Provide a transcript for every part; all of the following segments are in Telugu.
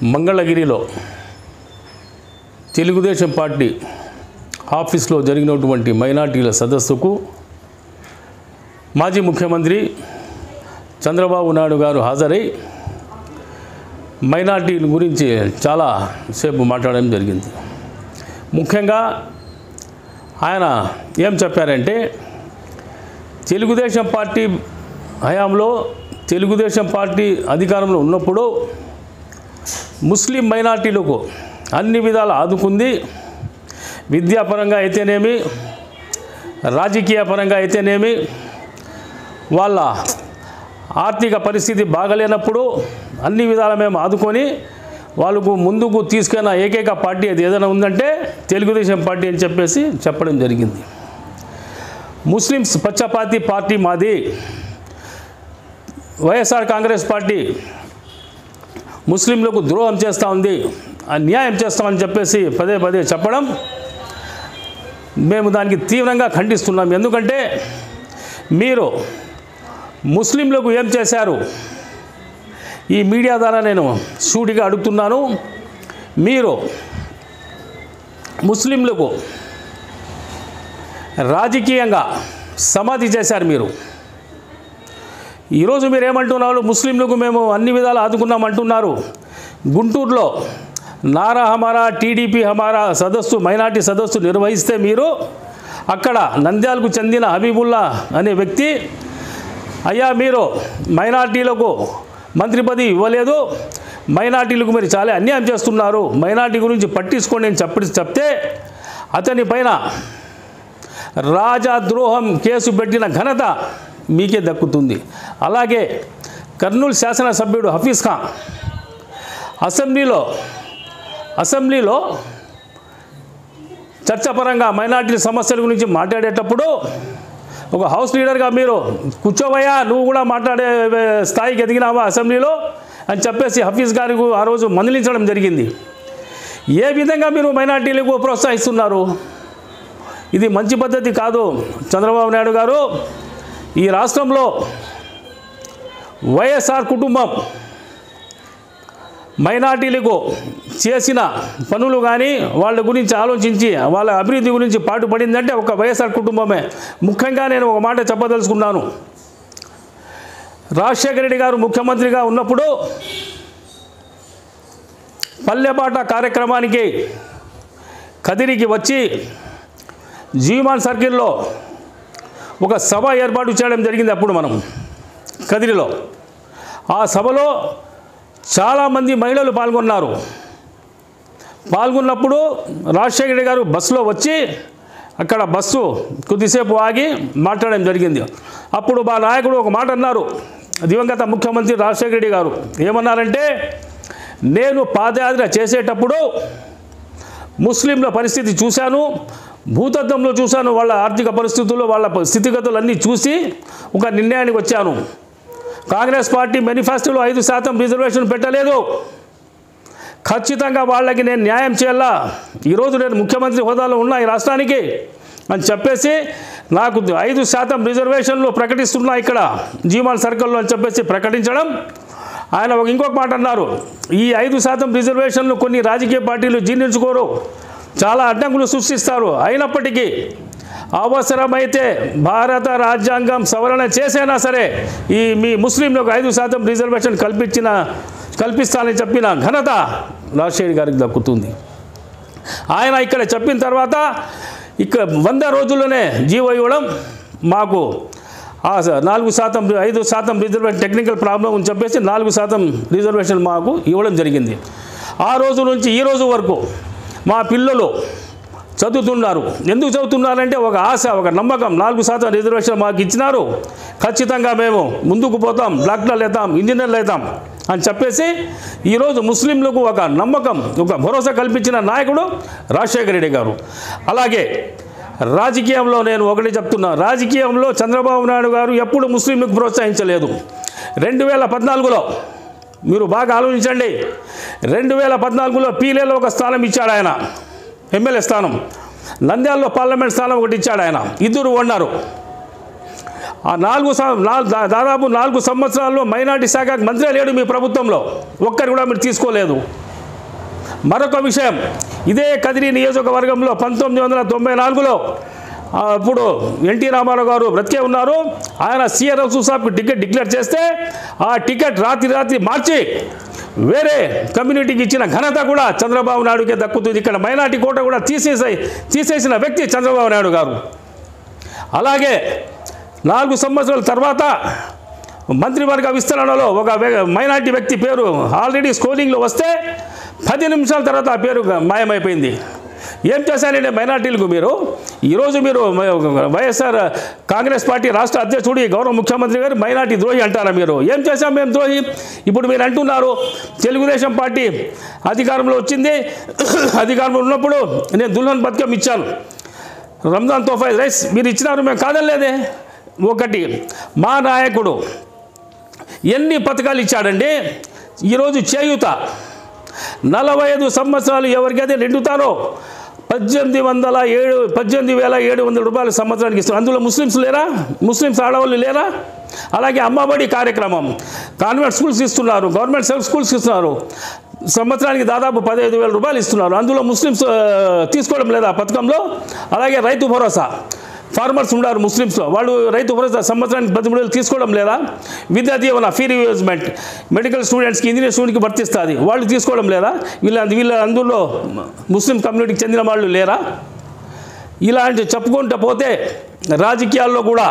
మంగళగిరిలో తెలుగుదేశం పార్టీ ఆఫీస్లో జరిగినటువంటి మైనార్టీల సదస్సుకు మాజీ ముఖ్యమంత్రి చంద్రబాబు నాయుడు గారు హాజరై మైనార్టీల గురించి చాలా సేపు మాట్లాడడం జరిగింది ముఖ్యంగా ఆయన ఏం చెప్పారంటే తెలుగుదేశం పార్టీ హయాంలో తెలుగుదేశం పార్టీ అధికారంలో ఉన్నప్పుడు ముస్లిం మైనార్టీలకు అన్ని విధాలు ఆదుకుంది విద్యాపరంగా అయితేనేమి రాజకీయ పరంగా అయితేనేమి వాళ్ళ ఆర్థిక పరిస్థితి బాగలేనప్పుడు అన్ని విధాల మేము ఆదుకొని వాళ్ళకు ముందుకు తీసుకున్న ఏకైక పార్టీ అది ఏదైనా ఉందంటే తెలుగుదేశం పార్టీ అని చెప్పేసి చెప్పడం జరిగింది ముస్లిమ్స్ పచ్చపాతి పార్టీ మాది వైఎస్ఆర్ కాంగ్రెస్ పార్టీ ముస్లింలకు ద్రోహం చేస్తూ ఉంది అన్యాయం చేస్తామని చెప్పేసి పదే పదే చెప్పడం మేము దానికి తీవ్రంగా ఖండిస్తున్నాం ఎందుకంటే మీరు ముస్లింలకు ఏం చేశారు ఈ మీడియా ద్వారా నేను సూటిగా అడుగుతున్నాను మీరు ముస్లింలకు రాజకీయంగా సమాధి చేశారు మీరు ఈరోజు మీరు ఏమంటున్నారు ముస్లింలకు మేము అన్ని విధాలు ఆదుకున్నాం అంటున్నారు గుంటూరులో నారా హమారా టీడీపీ హమారా సదస్సు మైనార్టీ సదస్సు నిర్వహిస్తే మీరు అక్కడ నంద్యాలకు చెందిన హబీబుల్లా అనే వ్యక్తి అయ్యా మీరు మైనార్టీలకు మంత్రి పదవి ఇవ్వలేదు మైనార్టీలకు మీరు చాలా అన్యాయం చేస్తున్నారు మైనార్టీ గురించి పట్టించుకోండి అని చెప్పి చెప్తే అతని పైన రాజద్రోహం కేసు పెట్టిన ఘనత మీకే దక్కుతుంది అలాగే కర్నూలు శాసనసభ్యుడు హఫీజ్ ఖాన్ అసెంబ్లీలో అసెంబ్లీలో చర్చపరంగా మైనార్టీ సమస్యల గురించి మాట్లాడేటప్పుడు ఒక హౌస్ లీడర్గా మీరు కూర్చోవయ్యా నువ్వు కూడా మాట్లాడే స్థాయికి ఎదిగినావా అసెంబ్లీలో అని చెప్పేసి హఫీజ్ గారికి ఆ రోజు మందలించడం జరిగింది ఏ విధంగా మీరు మైనార్టీలకు ప్రోత్సహిస్తున్నారు ఇది మంచి పద్ధతి కాదు చంద్రబాబు నాయుడు గారు ఈ రాష్ట్రంలో వైఎస్ఆర్ కుటుంబం మైనార్టీలకు చేసిన పనులు కానీ వాళ్ళ గురించి ఆలోచించి వాళ్ళ అభివృద్ధి గురించి పాటుపడిందంటే ఒక వైఎస్ఆర్ కుటుంబమే ముఖ్యంగా నేను ఒక మాట చెప్పదలుచుకున్నాను రాజశేఖర రెడ్డి గారు ముఖ్యమంత్రిగా ఉన్నప్పుడు పల్లెపాట కార్యక్రమానికి కదిరికి వచ్చి జీమాన్ సర్కిల్లో ఒక సభ ఏర్పాటు చేయడం జరిగింది అప్పుడు మనం కదిరిలో ఆ సభలో చాలామంది మహిళలు పాల్గొన్నారు పాల్గొన్నప్పుడు రాజశేఖర రెడ్డి గారు బస్సులో వచ్చి అక్కడ బస్సు కొద్దిసేపు ఆగి మాట్లాడడం జరిగింది అప్పుడు మా నాయకుడు ఒక మాట అన్నారు దివంగత ముఖ్యమంత్రి రాజశేఖర రెడ్డి గారు ఏమన్నారంటే నేను పాదయాత్ర చేసేటప్పుడు ముస్లింల పరిస్థితి చూశాను భూతత్వంలో చూశాను వాళ్ళ ఆర్థిక పరిస్థితుల్లో వాళ్ళ స్థితిగతులన్నీ చూసి ఒక నిర్ణయానికి వచ్చాను కాంగ్రెస్ పార్టీ మేనిఫెస్టోలో ఐదు శాతం రిజర్వేషన్ పెట్టలేదు ఖచ్చితంగా వాళ్ళకి నేను న్యాయం చేయాలా ఈరోజు నేను ముఖ్యమంత్రి హోదాలో ఉన్నా ఈ రాష్ట్రానికి అని చెప్పేసి నాకు ఐదు శాతం రిజర్వేషన్లు ప్రకటిస్తున్నా ఇక్కడ జీమాన్ సర్కిల్లో అని చెప్పేసి ప్రకటించడం ఆయన ఒక ఇంకొక మాట అన్నారు ఈ ఐదు శాతం రిజర్వేషన్లు కొన్ని రాజకీయ పార్టీలు జీర్ణించుకోరు చాలా అడ్డంకులు సృష్టిస్తారు అయినప్పటికీ అవసరమైతే భారత రాజ్యాంగం సవరణ చేసైనా సరే ఈ మీ ముస్లింలకు ఐదు శాతం రిజర్వేషన్ కల్పించిన కల్పిస్తానని చెప్పిన ఘనత రాజశేఖర్ గారికి దక్కుతుంది ఆయన ఇక్కడ చెప్పిన తర్వాత ఇక్కడ వంద రోజుల్లోనే జీవో ఇవ్వడం మాకు ఆ స- నాలుగు శాతం ఐదు శాతం రిజర్వేషన్ టెక్నికల్ ప్రాబ్లం అని చెప్పేసి నాలుగు శాతం రిజర్వేషన్ మాకు ఇవ్వడం జరిగింది ఆ రోజు నుంచి ఈ రోజు వరకు మా పిల్లలు చదువుతున్నారు ఎందుకు చదువుతున్నారంటే ఒక ఆశ ఒక నమ్మకం నాలుగు శాతం రిజర్వేషన్ మాకు ఇచ్చినారు ఖచ్చితంగా మేము ముందుకు పోతాం డాక్టర్లు అవుతాం ఇంజనీర్లు అవుతాం అని చెప్పేసి ఈరోజు ముస్లింలకు ఒక నమ్మకం ఒక భరోసా కల్పించిన నాయకుడు రాజశేఖర రెడ్డి గారు అలాగే రాజకీయంలో నేను ఒకటి చెప్తున్నా రాజకీయంలో చంద్రబాబు నాయుడు గారు ఎప్పుడు ముస్లింలకు ప్రోత్సహించలేదు రెండు వేల పద్నాలుగులో మీరు బాగా ఆలోచించండి రెండు వేల పద్నాలుగులో పీలేలో ఒక స్థానం ఇచ్చాడు ఆయన ఎమ్మెల్యే స్థానం నంద్యాలలో పార్లమెంట్ స్థానం ఒకటి ఇచ్చాడు ఆయన ఇద్దరు ఉన్నారు ఆ నాలుగు సం- నాలుగు దా- దాదాపు నాలుగు సంవత్సరాల్లో మైనార్టీ శాఖ మంత్రి లేడు మీ ప్రభుత్వంలో ఒక్కరు కూడా మీరు తీసుకోలేదు మరొక విషయం ఇదే కదిరి నియోజకవర్గంలో పంతొమ్మిది వందల తొంభై నాలుగులో ఆ, అప్పుడు ఎన్టీ రామారావు గారు బ్రతికే ఉన్నారు ఆయన సిఆర్ సాబ్కి టికెట్ డిక్లేర్ చేస్తే ఆ టికెట్ రాత్రి రాత్రి మార్చి వేరే కమ్యూనిటీకి ఇచ్చిన ఘనత కూడా చంద్రబాబు నాయుడుకే దక్కుతుంది ఇక్కడ మైనార్టీ కోట కూడా తీసేసి తీసేసిన వ్యక్తి చంద్రబాబు నాయుడు గారు అలాగే నాలుగు సంవత్సరాల తర్వాత మంత్రివర్గ విస్తరణలో ఒక వ్య- మైనార్టీ వ్యక్తి పేరు ఆల్రెడీ స్కోరింగ్లో వస్తే పది నిమిషాల తర్వాత ఆ పేరు మాయమైపోయింది ఏం చేశారండి మైనార్టీలకు మీరు ఈరోజు మీరు మ- వైఎస్ఆర్ కాంగ్రెస్ పార్టీ రాష్ట్ర అధ్యక్షుడు ఈ గౌరవ ముఖ్యమంత్రి గారు మైనార్టీ ద్రోహి అంటారా మీరు ఏం చేశాం మేము ద్రోహి ఇప్పుడు మీరు అంటున్నారు తెలుగుదేశం పార్టీ అధికారంలో వచ్చింది అధికారంలో ఉన్నప్పుడు నేను దుల్హన్ పథకం ఇచ్చాను రంజాన్ తోఫా రైస్ మీరు ఇచ్చినారు మేము కాదనలేదే ఒకటి మా నాయకుడు ఎన్ని పథకాలు ఇచ్చాడండి ఈరోజు చేయుత నలభై ఐదు సంవత్సరాలు ఎవరికైతే నిండుతారో పద్దెనిమిది వందల ఏడు పద్దెనిమిది వేల ఏడు వందల రూపాయలు సంవత్సరానికి ఇస్తారు అందులో ముస్లిమ్స్ లేరా ముస్లిమ్స్ ఆడవాళ్ళు లేరా అలాగే అమ్మబడి కార్యక్రమం కాన్వెంట్ స్కూల్స్ ఇస్తున్నారు గవర్నమెంట్ సెల్ఫ్ స్కూల్స్ ఇస్తున్నారు సంవత్సరానికి దాదాపు పదహైదు వేల రూపాయలు ఇస్తున్నారు అందులో ముస్లిమ్స్ ఆ, తీసుకోవడం లేదా ఆ పథకంలో అలాగే రైతు భరోసా ఫార్మర్స్ ఉన్నారు ముస్లిమ్స్లో వాళ్ళు రైతు భరోసా సంవత్సరానికి పది వేలు తీసుకోవడం లేదా Vidya Deevena fee reimbursement medical స్టూడెంట్స్కి ఇంజనీర్ స్టూడెంట్కి వర్తిస్తుంది వాళ్ళు తీసుకోవడం లేదా వీళ్ళ వీళ్ళ అందులో ముస్లిం కమ్యూనిటీకి చెందిన వాళ్ళు లేరా ఇలాంటి చెప్పుకుంటూ పోతే రాజకీయాల్లో కూడా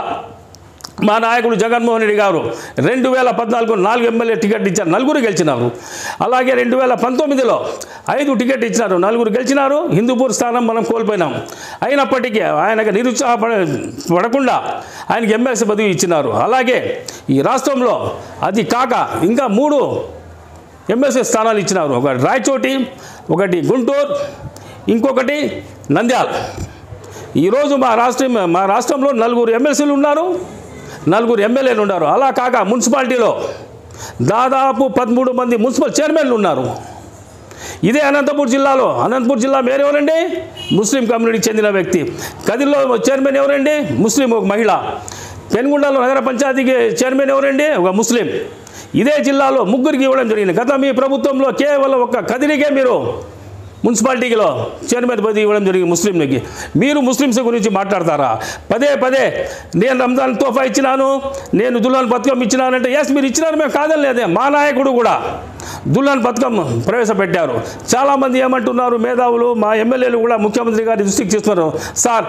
మా నాయకుడు జగన్మోహన్ రెడ్డి గారు రెండు వేల పద్నాలుగు నాలుగు ఎమ్మెల్యే టికెట్ ఇచ్చారు నలుగురు గెలిచినారు అలాగే రెండు వేల పంతొమ్మిదిలో ఐదు టికెట్ ఇచ్చినారు నలుగురు గెలిచినారు హిందూపూర్ స్థానం మనం కోల్పోయినాం అయినప్పటికీ ఆయనకు నిరుత్సాహపడ పడకుండా ఆయనకి ఎమ్మెల్సీ పదవి ఇచ్చినారు అలాగే ఈ రాష్ట్రంలో అది కాక ఇంకా మూడు ఎమ్మెల్సీ స్థానాలు ఇచ్చినారు ఒకటి రాయచోటి ఒకటి గుంటూరు ఇంకొకటి నంద్యాల ఈరోజు మా రాష్ట్రం మా రాష్ట్రంలో నలుగురు ఎమ్మెల్సీలు ఉన్నారు నలుగురు ఎమ్మెల్యేలు ఉన్నారు అలా కాక మున్సిపాలిటీలో దాదాపు పదమూడు మంది మున్సిపల్ చైర్మన్లు ఉన్నారు ఇదే అనంతపూర్ జిల్లాలో అనంతపూర్ జిల్లా మేయర్ ఎవరండి ముస్లిం కమ్యూనిటీకి చెందిన వ్యక్తి కదిరిలో చైర్మన్ ఎవరండి ముస్లిం ఒక మహిళ పెనుగొండలో నగర పంచాయతీకి చైర్మన్ ఎవరండి ఒక ముస్లిం ఇదే జిల్లాలో ముగ్గురికి ఇవ్వడం జరిగింది గత మీ ప్రభుత్వంలో కేవలం ఒక కదిరికే మీరు మున్సిపాలిటీలో చైర్మన్ పదవి ఇవ్వడం జరిగింది ముస్లింలకి మీరు ముస్లిమ్స్ గురించి మాట్లాడతారా పదే పదే నేను రంజాన్ తోఫా ఇచ్చినాను నేను దుల్హన్ పథకం ఇచ్చినానంటే ఎస్ మీరు ఇచ్చినారు మేము కాదని లేదే మా నాయకుడు కూడా దుల్హన్ పథకం ప్రవేశపెట్టారు చాలామంది ఏమంటున్నారు మేధావులు మా ఎమ్మెల్యేలు కూడా ముఖ్యమంత్రి గారి దృష్టికి చేస్తున్నారు సార్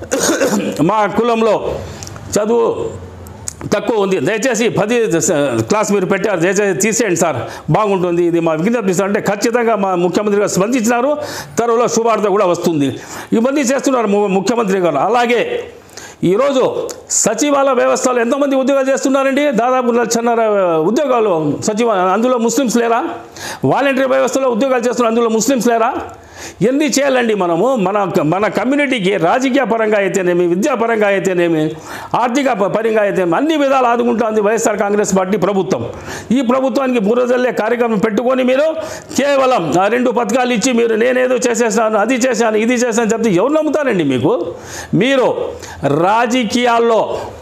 మా కులంలో చదువు తక్కువ ఉంది దయచేసి పది క్లాస్ మీరు పెట్టారు దయచేసి తీసేయండి సార్ బాగుంటుంది ఇది మా విజ్ఞప్తి సార్ అంటే ఖచ్చితంగా మా ముఖ్యమంత్రి గారు స్పందించినారు త్వరలో శుభార్త కూడా వస్తుంది ఇవన్నీ చేస్తున్నారు ము- ముఖ్యమంత్రి గారు అలాగే ఈరోజు సచివాలయ వ్యవస్థలో ఎంతమంది ఉద్యోగాలు చేస్తున్నారండి దాదాపు లక్షన్నర ఉద్యోగాలు సచివాలయం అందులో ముస్లిమ్స్ లేరా వాలంటీర్ వ్యవస్థలో ఉద్యోగాలు చేస్తున్నారు అందులో ముస్లిమ్స్ లేరా ఎన్ని చేయాలండి మనము మన మన కమ్యూనిటీకి రాజకీయ పరంగా అయితేనేమి విద్యాపరంగా అయితేనేమి ఆర్థిక ప- పరంగా అయితేనేమి అన్ని విధాలు ఆదుకుంటుంది వైఎస్ఆర్ కాంగ్రెస్ పార్టీ ప్రభుత్వం ఈ ప్రభుత్వానికి బురదల్లే కార్యక్రమం పెట్టుకొని మీరు కేవలం ఆ రెండు పథకాలు ఇచ్చి మీరు నేనేదో చేసేసాను అది చేశాను ఇది చేశాను చెప్తే ఎవరు నమ్ముతారండి మీకు మీరు రాజకీయాల్లో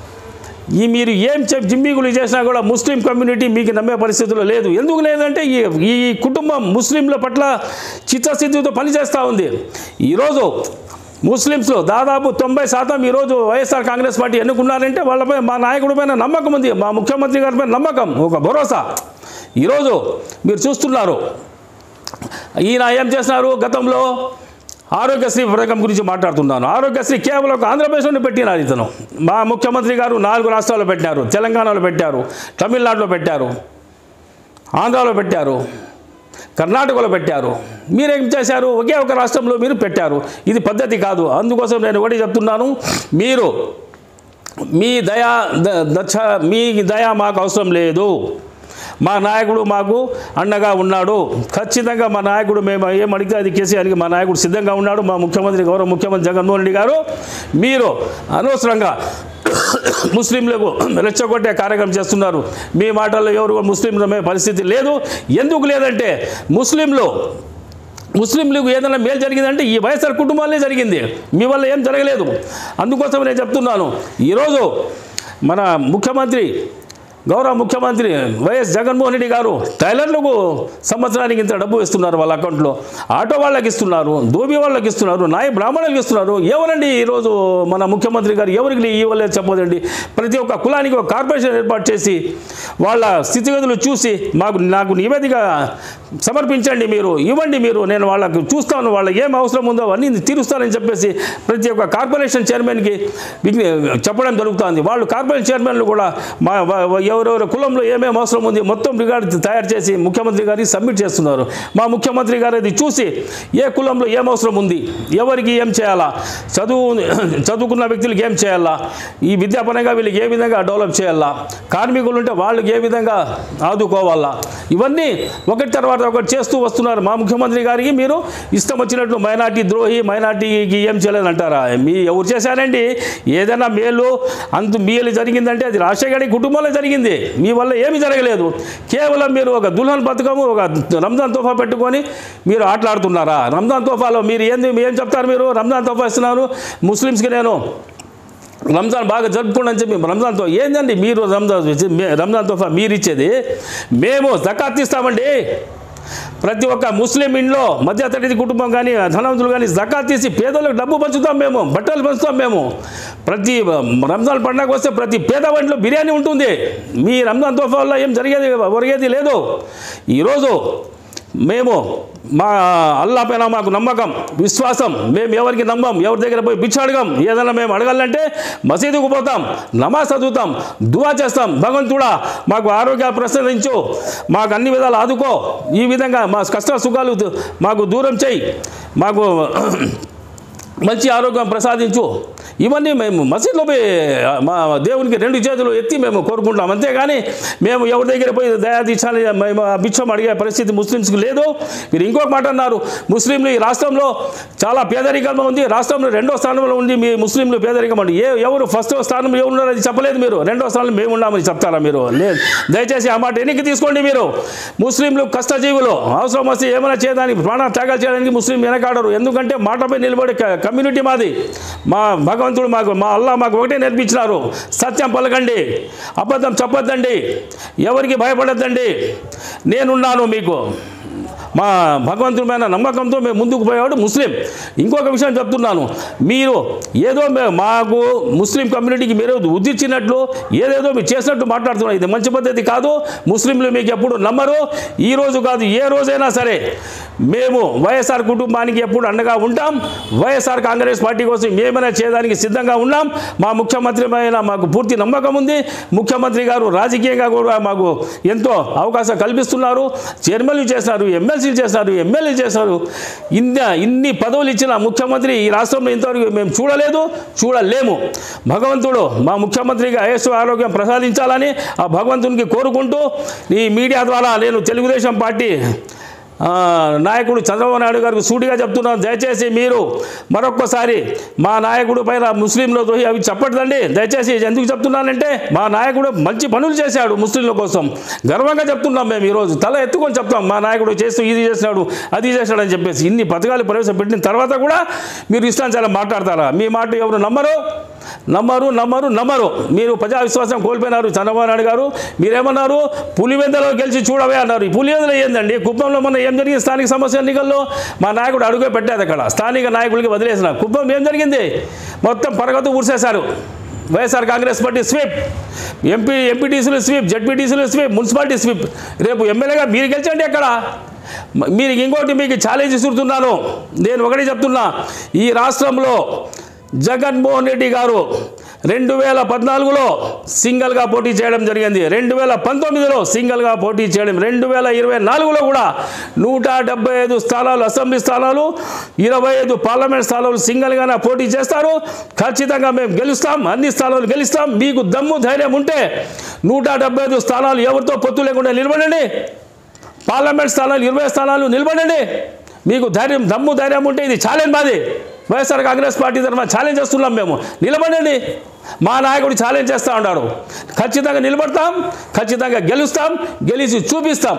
ఈ మీరు ఏం చెప్ జిమ్మిగులు చేసినా కూడా ముస్లిం కమ్యూనిటీ మీకు నమ్మే పరిస్థితుల్లో లేదు ఎందుకు లేదంటే ఈ ఈ కుటుంబం ముస్లింల పట్ల చిత్తశుద్ధితో పనిచేస్తూ ఉంది ఈరోజు ముస్లిమ్స్లో దాదాపు తొంభై శాతం ఈరోజు వైఎస్ఆర్ కాంగ్రెస్ పార్టీ ఎన్నుకున్నారంటే వాళ్ళపై మా నాయకుడి పైన నమ్మకం ఉంది మా ముఖ్యమంత్రి గారి పైన నమ్మకం ఒక భరోసా ఈరోజు మీరు చూస్తున్నారు ఈయన ఏం చేస్తున్నారు గతంలో ఆరోగ్యశ్రీ పథకం గురించి మాట్లాడుతున్నాను ఆరోగ్యశ్రీ కేవలం ఒక ఆంధ్రప్రదేశ్లోనే పెట్టినారు ఇతను మా ముఖ్యమంత్రి గారు నాలుగు రాష్ట్రాల్లో పెట్టారు తెలంగాణలో పెట్టారు తమిళనాడులో పెట్టారు ఆంధ్రాలో పెట్టారు కర్ణాటకలో పెట్టారు మీరేం చేశారు ఒకే ఒక రాష్ట్రంలో మీరు పెట్టారు ఇది పద్ధతి కాదు అందుకోసం నేను ఒకటి చెప్తున్నాను మీరు మీ దయా ద- దచ్చ మీ దయ మాకు అవసరం లేదు మా నాయకుడు మాకు అండగా ఉన్నాడు ఖచ్చితంగా మా నాయకుడు మేము ఏం అడిగితే అది కేసీఆర్కి మా నాయకుడు సిద్ధంగా ఉన్నాడు మా ముఖ్యమంత్రి గౌరవ ముఖ్యమంత్రి జగన్మోహన్ రెడ్డి గారు మీరు అనవసరంగా ముస్లింలకు రెచ్చగొట్టే కార్యక్రమం చేస్తున్నారు మీ మాటల్లో ఎవరు ముస్లింలు నమ్మే పరిస్థితి లేదు ఎందుకు లేదంటే ముస్లింలు ముస్లింలకు ఏదైనా మేలు జరిగిందంటే ఈ వైఎస్ఆర్ కుటుంబాలే జరిగింది మీ వల్ల ఏం జరగలేదు అందుకోసం నేను చెప్తున్నాను ఈరోజు మన ముఖ్యమంత్రి గౌరవ ముఖ్యమంత్రి వైఎస్ జగన్మోహన్ రెడ్డి గారు టైలర్లకు సంవత్సరానికి ఇంత డబ్బు ఇస్తున్నారు వాళ్ళ అకౌంట్లో ఆటో వాళ్ళకి ఇస్తున్నారు దోబి వాళ్ళకి ఇస్తున్నారు నాయ బ్రాహ్మణులకు ఇస్తున్నారు ఎవరండి ఈరోజు మన ముఖ్యమంత్రి గారు ఎవరికి ఇవ్వలేదు చెప్పదండి ప్రతి ఒక్క కులానికి ఒక కార్పొరేషన్ ఏర్పాటు చేసి వాళ్ళ స్థితిగతులు చూసి మాకు నాకు నివేదిక సమర్పించండి మీరు ఇవ్వండి మీరు నేను వాళ్ళకు చూస్తాను వాళ్ళకి ఏం అవసరం ఉందో అన్నీ తీరుస్తానని చెప్పేసి ప్రతి ఒక్క కార్పొరేషన్ చైర్మన్కి విజ్ఞ- చెప్పడం జరుగుతుంది వాళ్ళు కార్పొరేషన్ చైర్మన్లు కూడా మా వా- వా- ఎవరెవరి కులంలో ఏమేమి అవసరం ఉంది మొత్తం రికార్డు తయారు చేసి ముఖ్యమంత్రి గారికి సబ్మిట్ చేస్తున్నారు మా ముఖ్యమంత్రి గారు అది చూసి ఏ కులంలో ఏం అవసరం ఉంది ఎవరికి ఏం చేయాలా చదువు చదువుకున్న వ్యక్తులకు ఏం చేయాలా ఈ విద్యాపరంగా వీళ్ళకి ఏ విధంగా డెవలప్ చేయాలా కార్మికులు ఉంటే వాళ్ళకి ఏ విధంగా ఆదుకోవాలా ఇవన్నీ ఒకటి తర్వాత ఒకటి చేస్తూ వస్తున్నారు మా ముఖ్యమంత్రి గారికి మీరు ఇష్టం వచ్చినట్లు మైనార్టీ ద్రోహి మైనార్టీకి ఏం చేయలేదు అంటారా మీ ఎవరు చేశారండి ఏదైనా మేలు అంత మేలు జరిగిందంటే అది రాజశేఖర రెడ్డి కుటుంబంలో జరిగింది మీ వల్ల ఏమీ జరగలేదు కేవలం మీరు ఒక దుల్హన్ పథకము ఒక రంజాన్ తోఫా పెట్టుకొని మీరు ఆటలాడుతున్నారా రంజాన్ తోఫాలో మీరు ఏంది ఏం చెప్తారు మీరు రంజాన్ తోఫా ఇస్తున్నారు ముస్లిమ్స్కి నేను రంజాన్ బాగా జరుపుకోండి అని చెప్పి రంజాన్తో ఏందండి మీరు రంజాన్ మే- రంజాన్ తోఫా మీరు ఇచ్చేది మేము జకాత్ ఇస్తామండి ప్రతి ఒక్క ముస్లిం ఇంట్లో మధ్యతరగతి కుటుంబం కానీ ధనవంతులు కానీ జకాత్ తీసి పేదలకు డబ్బు పంచుతాం మేము బట్టలు పంచుతాం మేము ప్రతి రంజాన్ పండగ వస్తే ప్రతి పేద వంటలో బిర్యానీ ఉంటుంది మీ రంజాన్ తోఫా వల్ల ఏం జరిగేది ఒరిగేది లేదు ఈరోజు మేము మా అల్లా పైన మాకు నమ్మకం విశ్వాసం మేము ఎవరికి నమ్మం ఎవరి దగ్గర పోయి పిచ్చి అడగం ఏదైనా మేము అడగాలంటే మసీదుకు పోతాం నమాజ్ చదువుతాం దువా చేస్తాం భగవంతుడా మాకు ఆరోగ్యాలు ప్రసాదించు మాకు అన్ని విధాలు ఆదుకో ఈ విధంగా మా కష్ట సుఖాలు దు- మాకు దూరం చేయి మాకు మంచి ఆరోగ్యం ప్రసాదించు ఇవన్నీ మేము మసీద్లో పోయి మా దేవునికి రెండు చేతులు ఎత్తి మేము కోరుకుంటాం అంతేగాని మేము ఎవరి దగ్గర పోయి దయాదీక్షాలు మేము ఆ బిచ్చం అడిగే పరిస్థితి ముస్లిమ్స్కి లేదు మీరు ఇంకొక మాట అన్నారు ముస్లింలు ఈ రాష్ట్రంలో చాలా పేదరికంగా ఉంది రాష్ట్రంలో రెండో స్థానంలో ఉంది మీ ముస్లింలు పేదరికం అండి ఏ ఎవరు ఫస్ట్ స్థానంలో ఎవరు ఉన్నారో అది చెప్పలేదు మీరు రెండో స్థానంలో మేము ఉన్నామని చెప్తారా మీరు లేదు దయచేసి ఆ మాట ఎన్నికి తీసుకోండి మీరు ముస్లింలు కష్టజీవులు అవసరం వస్తే ఏమైనా చేయడానికి ప్రాణ త్యాగాలు చేయడానికి ముస్లిం వెనకాడరు ఎందుకంటే మాటపై నిలబడే క- కమ్యూనిటీ మాది మా భగవంతుడు మాకు మా అల్లా మాకు ఒకటే నేర్పించినారు సత్యం పలకండి అబద్ధం చెప్పొద్దండి ఎవరికి భయపడొద్దండి నేనున్నాను మీకు మా భగవంతుడమైన నమ్మకంతో మేము ముందుకు పోయేవాడు ముస్లిం ఇంకొక విషయం చెప్తున్నాను మీరు ఏదో మే- మాకు ముస్లిం కమ్యూనిటీకి మీరు ఉద్దిచ్చినట్లు ఏదేదో మీరు చేసినట్టు మాట్లాడుతున్నారు ఇది మంచి పద్ధతి కాదు ముస్లింలు మీకు ఎప్పుడు నమ్మరు ఈ రోజు కాదు ఏ రోజైనా సరే మేము వైఎస్ఆర్ కుటుంబానికి ఎప్పుడు అండగా ఉంటాం వైఎస్ఆర్ కాంగ్రెస్ పార్టీ కోసం ఏమైనా చేయడానికి సిద్ధంగా ఉన్నాం మా ముఖ్యమంత్రి పైన మాకు పూర్తి నమ్మకం ఉంది ముఖ్యమంత్రి గారు రాజకీయంగా కూడా మాకు ఎంతో అవకాశం కల్పిస్తున్నారు చైర్మన్లు చేస్తున్నారు ఎమ్మెల్సీలు చేస్తున్నారు ఎమ్మెల్యేలు చేస్తారు ఇన్న ఇన్ని పదవులు ఇచ్చిన ముఖ్యమంత్రి ఈ రాష్ట్రంలో ఇంతవరకు మేము చూడలేదు చూడలేము భగవంతుడు మా ముఖ్యమంత్రిగా ఆయుష్ ఆరోగ్యం ప్రసాదించాలని ఆ భగవంతునికి కోరుకుంటూ ఈ మీడియా ద్వారా నేను తెలుగుదేశం పార్టీ ఆ, నాయకుడు చంద్రబాబు నాయుడు గారికి సూటిగా చెప్తున్నాను దయచేసి మీరు మరొక్కసారి మా నాయకుడు పైన ముస్లింల ద్రోహి అవి చెప్పట్లండి దయచేసి ఎందుకు చెప్తున్నానంటే మా నాయకుడు మంచి పనులు చేశాడు ముస్లింల కోసం గర్వంగా చెప్తున్నాం మేము ఈరోజు తల ఎత్తుకొని చెప్తాం మా నాయకుడు చేస్తూ ఇది చేసినాడు అది చేశాడు అని చెప్పేసి ఇన్ని పథకాలు ప్రవేశపెట్టిన తర్వాత కూడా మీరు ఇష్టాంచాలని మాట్లాడతారా మీ మాట ఎవరు నమ్మరు నమ్మరు నమ్మరు నమ్మరు మీరు ప్రజా విశ్వాసం కోల్పోయినారు చంద్రబాబు నాయుడు గారు మీరేమన్నారు పులివెందలో గెలిచి చూడవే అన్నారు ఈ పులివెందలో ఏందండి కుప్పంలో మొన్న ఏం జరిగింది స్థానిక సమస్య ఎన్నికల్లో మా నాయకుడు అడుగే పెట్టేది అక్కడ స్థానిక నాయకులకి వదిలేసిన కుప్పం ఏం జరిగింది మొత్తం పరగతు ఊర్చేశారు YSR Congress party sweep MP ఎంపీటీసీలు స్వీప్ జడ్పీటీసీలు స్వీప్ మున్సిపాలిటీ స్వీప్ రేపు ఎమ్మెల్యేగా మీరు గెలిచండి అక్కడ మ- మీరు ఇంకోటి మీకు ఛాలెంజ్ ఇస్తున్నాను నేను ఒకటి చెప్తున్నా ఈ రాష్ట్రంలో జగన్మోహన్ రెడ్డి గారు రెండు వేల పద్నాలుగులో సింగిల్గా పోటీ చేయడం జరిగింది రెండు వేల పంతొమ్మిదిలో సింగిల్గా పోటీ చేయడం రెండు వేల ఇరవై నాలుగులో కూడా నూట డెబ్బై ఐదు స్థానాలు అసెంబ్లీ స్థానాలు ఇరవై ఐదు పార్లమెంట్ స్థానాలు సింగిల్గానే పోటీ చేస్తారు ఖచ్చితంగా మేము గెలుస్తాం అన్ని స్థానాలు గెలుస్తాం మీకు దమ్ము ధైర్యం ఉంటే నూట డెబ్బై ఐదు స్థానాలు ఎవరితో పొత్తు లేకుండా నిలబడండి పార్లమెంట్ స్థానాలు ఇరవై స్థానాలు నిలబడండి మీకు ధైర్యం దమ్ము ధైర్యం ఉంటే ఇది ఛాలెంజ్ మాది వైఎస్ఆర్ కాంగ్రెస్ పార్టీ తరఫున ఛాలెంజ్ చేస్తున్నాం మేము నిలబడండి మా నాయకుడు ఛాలెంజ్ చేస్తూ ఉన్నాడు ఖచ్చితంగా నిలబడతాం ఖచ్చితంగా గెలుస్తాం గెలిచి చూపిస్తాం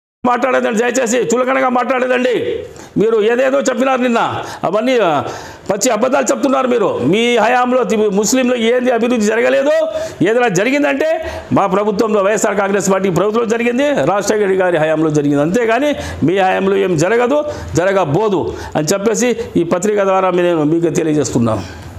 మాట్లాడేదండి దయచేసి చులకనగా మాట్లాడేదండి మీరు ఏదేదో చెప్పినారు నిన్న అవన్నీ ఆ, పచ్చి అబద్ధాలు చెప్తున్నారు మీరు మీ హయాంలో తి- ముస్లింలు ఏంది అభివృద్ధి జరగలేదు ఏదైనా జరిగిందంటే మా ప్రభుత్వంలో వైఎస్ఆర్ కాంగ్రెస్ పార్టీ ప్రభుత్వంలో జరిగింది రాజశేఖర గారి హయాంలో జరిగింది అంతేగాని మీ హయాంలో ఏం జరగదు జరగబోదు అని చెప్పేసి ఈ పత్రిక ద్వారా నేను మీకు తెలియజేస్తున్నాను